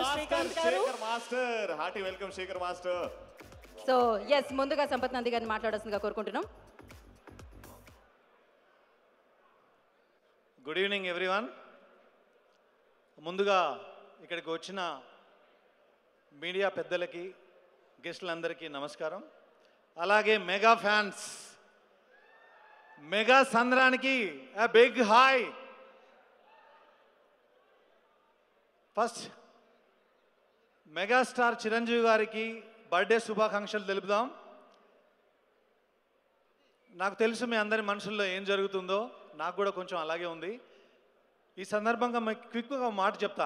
Srikanth master గారు Sekhar master hearty welcome Sekhar master so yes ముందుగా సంపత్ నంది గారిని మాట్లాడాల్సిందిగా కోరుకుంటున్నాం గుడ్ ఈవినింగ్ ఎవ్రీవన్ ముందుగా ఇక్కడికి వచ్చిన మీడియా పెద్దలకి గెస్టులందరికీ నమస్కారం అలాగే మెగా ఫ్యాన్స్ మెగా సంద్రానికి big hi first megastar Chiranjeevi గారికి బర్త్డే శుభాకాంక్షలు తెలుపుదాం నాకు తెలుసు మీ అందరి మనసుల్లో ఏం జరుగుతుందో నాకు కూడా కొంచెం అలాగే ఉంది ఈ సందర్భంగా మీకు క్విక్గా ఒక మాట చెప్తా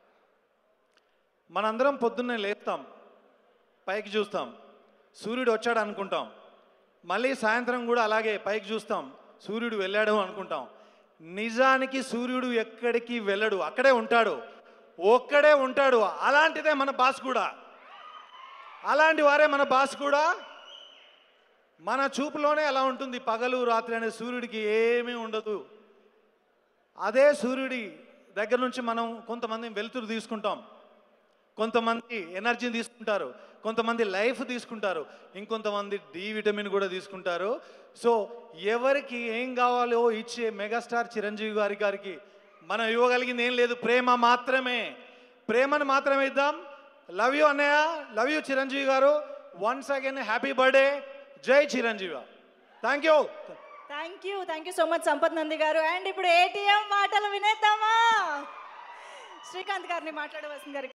మనందరం పొద్దున్నే లేస్తాం పైకి చూస్తాం సూర్యుడు వచ్చాడు అనుకుంటాం మళ్ళీ సాయంత్రం కూడా అలాగే పైకి చూస్తాం సూర్యుడు వెళ్ళాడు అనుకుంటాం నిజానికి సూర్యుడు ఎక్కడికి వెళ్ళడు అక్కడే ఉంటాడు ఒక్కడే ఉంటాడు అలాంటిదే మన బాస్ కూడా అలాంటి వారే మన బాస్ కూడా మన చూపులోనే అలా ఉంటుంది పగలు రాత్రి అనే సూర్యుడికి ఏమీ ఉండదు అదే సూర్యుడి దగ్గర నుంచి మనం కొంతమంది వెలుతురు తీసుకుంటాం కొంతమంది ఎనర్జీని తీసుకుంటారు కొంతమంది లైఫ్ తీసుకుంటారు ఇంకొంతమంది డి విటమిన్ కూడా తీసుకుంటారు సో ఎవరికి ఏం కావాలో ఇచ్చే మెగాస్టార్ చిరంజీవి గారి గారికి మనం ఇవ్వగలిగింది ఏం లేదు ప్రేమ మాత్రమే ప్రేమను మాత్రమే ఇద్దాం లవ్ యూ అన్నయ్య లవ్ యూ చిరంజీవి గారు వన్స్ అగైన్ హ్యాపీ బర్త్డే జై Chiranjeevi thank you thank you thank you so much Sampath Nandi గారు అండ్ ఇప్పుడు ఏటీఎం మాటలు వినేద్దామా శ్రీకాంత్ గారిని మాట్లాడవలసింది గారు